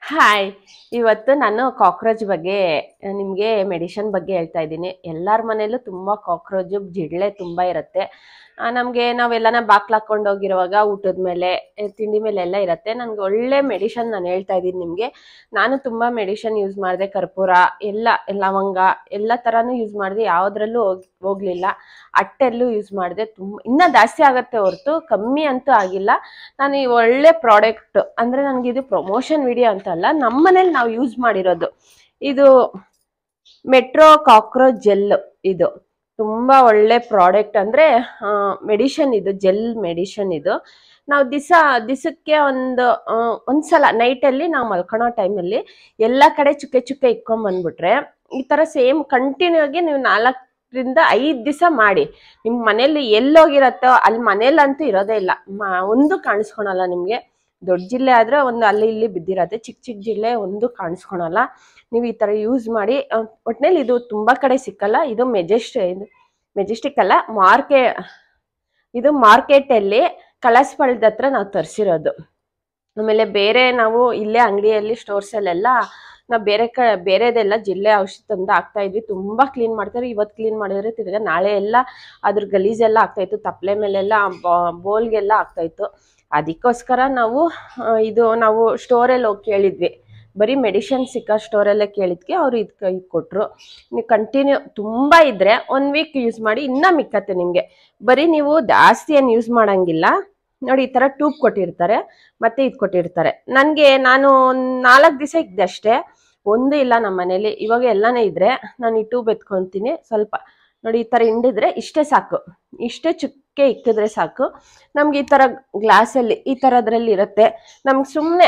hi ಇವತ್ತು ನಾನು cockroach ಬಗ್ಗೆ ನಿಮಗೆ ಮೆಡಿಷನ್ ಬಗ್ಗೆ ಹೇಳ್ತಾ ಇದ್ದೀನಿ ಎಲ್ಲರ ಮನೇಲೂ ತುಂಬ ಕಾಕ್ರೋಚು ಜಿಡ್ಲೆ ತುಂಬ ಇರುತ್ತೆ ನಮಗೆ ನಾವೆಲ್ಲನ ಬಾಕ್ಲು ಹಾಕೊಂಡು ಹೋಗಿರುವಾಗ ಊಟದ ಮೇಲೆ ಎ, ತಿಂಡಿ ಮೇಲೆ ಎಲ್ಲ ಇರುತ್ತೆ ನನಗೆ ಒಳ್ಳೆ ಮೆಡಿಷನ್ ನಾನು ಹೇಳ್ತಾ ಇದ್ದೀನಿ ನಿಮಗೆ ನಾನು ತುಂಬ ಮೆಡಿಷನ್ ಯೂಸ್ ಮಾಡಿದೆ ಕರ್ಪೂರ ಎಲ್ಲ ಲವಂಗ ಎಲ್ಲ ಥರನೂ ಯೂಸ್ ಮಾಡಿದೆ ಯಾವುದ್ರಲ್ಲೂ ಹೋಗ್ ಹೋಗಲಿಲ್ಲ ಅಟ್ಟೆಲ್ಲೂ ಯೂಸ್ ಮಾಡಿದೆ ತುಂಬ ಇನ್ನೂ ಜಾಸ್ತಿ ಆಗುತ್ತೆ ಹೊರತು ಕಮ್ಮಿ ಅಂತೂ ಆಗಿಲ್ಲ ನಾನು ಈ ಒಳ್ಳೆ ಪ್ರಾಡಕ್ಟ್ ಅಂದರೆ ನನಗೆ ಇದು ಪ್ರಮೋಷನ್ ವಿಡಿಯೋ ಅಂತಲ್ಲ ನಮ್ಮ ಮನೇಲಿ ನಾವು ಯೂಸ್ ಮಾಡಿರೋದು ಇದು ಮೆಟ್ರೋ ಕಾಕ್ರೋಚ್ ಜೆಲ್ ಇದು ತುಂಬ ಒಳ್ಳೆ ಪ್ರಾಡಕ್ಟ್ ಅಂದರೆ ಮೆಡಿಷನ್ ಇದು ಜೆಲ್ ಮೆಡಿಷನ್ ಇದು ನಾವು ದಿಸ ದಿಸಕ್ಕೆ ಒಂದು ಆ, ಒಂದ್ಸಲ ನೈಟಲ್ಲಿ ನಾವು ಮಲ್ಕೊಳೋ ಟೈಮಲ್ಲಿ ಎಲ್ಲ ಕಡೆ ಚುಕ್ಕೆ ಚುಕ್ಕೆ ಇಕ್ಕೊಂಬಂದ್ಬಿಟ್ರೆ ಈ ಥರ ಸೇಮ್ ಕಂಟಿನ್ಯೂ ಆಗಿ ನೀವು ನಾಲ್ಕರಿಂದ ಐದು ದಿವಸ ಮಾಡಿ ನಿಮ್ಮ ಮನೇಲಿ ಎಲ್ಲೋಗಿರತ್ತೋ ಅಲ್ಲಿ ಮನೇಲಂತೂ ಇರೋದೇ ಇಲ್ಲ ಮ- ಒಂದು ಕಾಣಿಸ್ಕೊಳಲ್ಲ ನಿಮಗೆ ದೊಡ್ಡ ಜಿಲ್ಲೆ ಆದರೆ ಒಂದು ಅಲ್ಲಿ ಇಲ್ಲಿ ಬಿದ್ದಿರತ್ತೆ ಚಿಕ್ಕ ಚಿಕ್ಕ ಜಿಲ್ಲೆ ಒಂದು ಕಾಣಿಸ್ಕೊಳಲ್ಲ ನೀವು ಈ ಥರ ಯೂಸ್ ಮಾಡಿ ಅಹ್, ಒಟ್ನಲ್ಲಿ ಇದು ತುಂಬ ಕಡೆ ಸಿಕ್ಕಲ್ಲ ಇದು ಮೆಜೆಸ್ಟ್ ಇದು ಮೆಜೆಸ್ಟಿಕ್ ಅಲ್ಲ ಮಾರ್ಕೆ ಇದು ಮಾರ್ಕೆಟಲ್ಲಿ ಕಳಸ್ಪಳ್ದ ಹತ್ರ ನಾವು ತರಿಸಿರೋದು ಆಮೇಲೆ ಬೇರೆ ನಾವು ಇಲ್ಲೇ ಅಂಗಡಿಯಲ್ಲಿ ಸ್ಟೋರ್ಸಲ್ಲೆಲ್ಲ ನಾವು ಬೇರೆ ಕ ಬೇರೆದೆಲ್ಲ ಜಿಲ್ಲೆ ಔಷಧಿ ತಂದು ಹಾಕ್ತಾ ಇದ್ವಿ ತುಂಬ ಕ್ಲೀನ್ ಮಾಡ್ತಾರೆ ಇವತ್ತು ಕ್ಲೀನ್ ಮಾಡಿದ್ರೆ ತಿರ್ಗಾ ನಾಳೆ ಎಲ್ಲ ಅದ್ರ ಗಲೀಜೆಲ್ಲ ಆಗ್ತಾಯಿತ್ತು ತಪ್ಪಲೆ ಮೇಲೆಲ್ಲ ಬೋಲ್ಗೆಲ್ಲ ಆಗ್ತಾಯಿತ್ತು ಅದಕ್ಕೋಸ್ಕರ ನಾವು ಆ, ಇದು ನಾವು ಸ್ಟೋರಲ್ಲಿ ಹೋಗಿ ಕೇಳಿದ್ವಿ ಬರೀ ಮೆಡಿಷನ್ ಸಿಕ್ಕ ಸ್ಟೋರಲ್ಲೇ ಕೇಳಿದ್ಕೆ ಅವ್ರು ಇದಕ್ಕೆ ಇದು ಕೊಟ್ಟರು ನೀವು ಕಂಟಿನ್ಯೂ ತುಂಬ ಇದ್ದರೆ ಒನ್ ವೀಕ್ ಯೂಸ್ ಮಾಡಿ ಇನ್ನೂ ಮಿಕ್ಕತ್ತೆ ನಿಮಗೆ ಬರೀ ನೀವು ಜಾಸ್ತಿ ಏನು ಯೂಸ್ ಮಾಡೋಂಗಿಲ್ಲ ನೋಡಿ ಈ ಥರ ಟ್ಯೂಬ್ ಕೊಟ್ಟಿರ್ತಾರೆ ಮತ್ತೆ ಇದು ಕೊಟ್ಟಿರ್ತಾರೆ ನನಗೆ ನಾನು ಒಂದು ನಾಲ್ಕು ದಿವಸ ಇದ್ದೆ ಅಷ್ಟೇ ಒಂದು ಇಲ್ಲ ನಮ್ಮ ಮನೇಲಿ ಇವಾಗ ಎಲ್ಲನೇ ಇದ್ರೆ ನಾನು ಈ ಟ್ಯೂಬ್ ಎತ್ಕೊತೀನಿ ಸ್ವಲ್ಪ ನೋಡಿ ಈ ಥರ ಹಿಂಡಿದ್ರೆ ಇಷ್ಟೇ ಸಾಕು ಇಷ್ಟೇ ಚುಕ್ಕೆ ಇಕ್ಕಿದ್ರೆ ಸಾಕು ನಮ್ಗೆ ಈ ಥರ ಗ್ಲಾಸಲ್ಲಿ ಈ ಥರದ್ರಲ್ಲಿ ಇರುತ್ತೆ ನಮ್ಗೆ ಸುಮ್ಮನೆ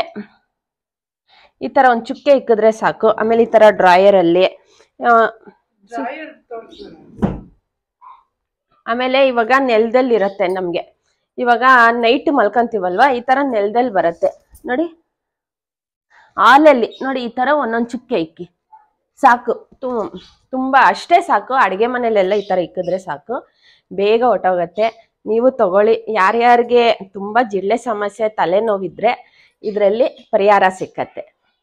ಈ ಥರ ಒಂದು ಚುಕ್ಕೆ ಇಕ್ಕಿದ್ರೆ ಸಾಕು ಆಮೇಲೆ ಈ ಥರ ಡ್ರಾಯರಲ್ಲಿ ಆಮೇಲೆ ಇವಾಗ ನೆಲದಲ್ಲಿ ಇರುತ್ತೆ ನಮಗೆ ಇವಾಗ ನೈಟ್ ಮಲ್ಕೊಂತೀವಲ್ವಾ ಈ ಥರ ನೆಲದಲ್ಲಿ ಬರುತ್ತೆ ನೋಡಿ ಹಾಲಲ್ಲಿ ನೋಡಿ ಈ ಥರ ಒಂದೊಂದು ಚುಕ್ಕೆ ಇಕ್ಕಿ ಸಾಕು ತು- ತುಂಬ ಅಷ್ಟೇ ಸಾಕು ಅಡುಗೆ ಮನೇಲೆಲ್ಲ ಈ ಥರ ಇಕ್ಕಿದ್ರೆ ಸಾಕು ಬೇಗ ಹೊಟ್ಟೋಗತ್ತೆ ನೀವು ತಗೊಳ್ಳಿ ಯಾರ್ಯಾರಿಗೆ ತುಂಬ ಜಿಳ್ಳೆ ಸಮಸ್ಯೆ ತಲೆನೋವಿದ್ರೆ ಇದರಲ್ಲಿ ಪರಿಹಾರ ಸಿಕ್ಕತ್ತೆ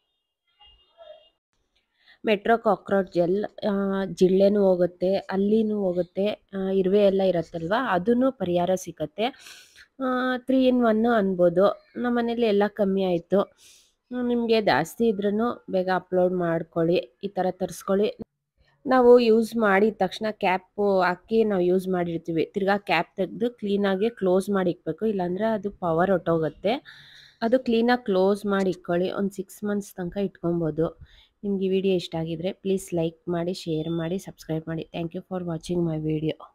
ಮೆಟ್ರೋ ಕಾಕ್ರೋಚ್ ಜೆಲ್ ಜಿಳ್ಳೆನೂ ಹೋಗುತ್ತೆ ಅಲ್ಲಿನೂ ಹೋಗುತ್ತೆ ಆ, ಇರುವೆ ಎಲ್ಲ ಇರುತ್ತಲ್ವ ಅದೂ ಪರಿಹಾರ ಸಿಕ್ಕತ್ತೆ ತ್ರೀ ಇನ್ ಒನ್ನು ಅನ್ಬೋದು ನಮ್ಮ ಮನೇಲಿ ಎಲ್ಲ ಕಮ್ಮಿ ಆಯಿತು ನಿಮಗೆ ಜಾಸ್ತಿ ಇದ್ರೂ ಬೇಗ ಅಪ್ಲೋಡ್ ಮಾಡ್ಕೊಳ್ಳಿ ಈ ಥರ ತರಿಸ್ಕೊಳ್ಳಿ ನಾವು ಯೂಸ್ ಮಾಡಿದ ತಕ್ಷಣ ಕ್ಯಾಪು ಹಾಕಿ ನಾವು ಯೂಸ್ ಮಾಡಿರ್ತೀವಿ ತಿರ್ಗಾ ಕ್ಯಾಪ್ ತೆಗೆದು ಕ್ಲೀನಾಗಿ ಕ್ಲೋಸ್ ಮಾಡಿ ಇಕ್ಬೇಕು ಇಲ್ಲಾಂದರೆ ಅದು ಪವರ್ ಹೊಟ್ಟೋಗುತ್ತೆ ಅದು ಕ್ಲೀನಾಗಿ ಕ್ಲೋಸ್ ಮಾಡಿ ಇಟ್ಕೊಳ್ಳಿ ಒಂದು ಸಿಕ್ಸ್ ಮಂತ್ಸ್ ತನಕ ಇಟ್ಕೊಬೋದು ನಿಮ್ಗೆ ಈ ವಿಡಿಯೋ ಇಷ್ಟ ಆಗಿದ್ರೆ ಪ್ಲೀಸ್ ಲೈಕ್ ಮಾಡಿ ಶೇರ್ ಮಾಡಿ ಸಬ್ಸ್ಕ್ರೈಬ್ ಮಾಡಿ thank you for watching my video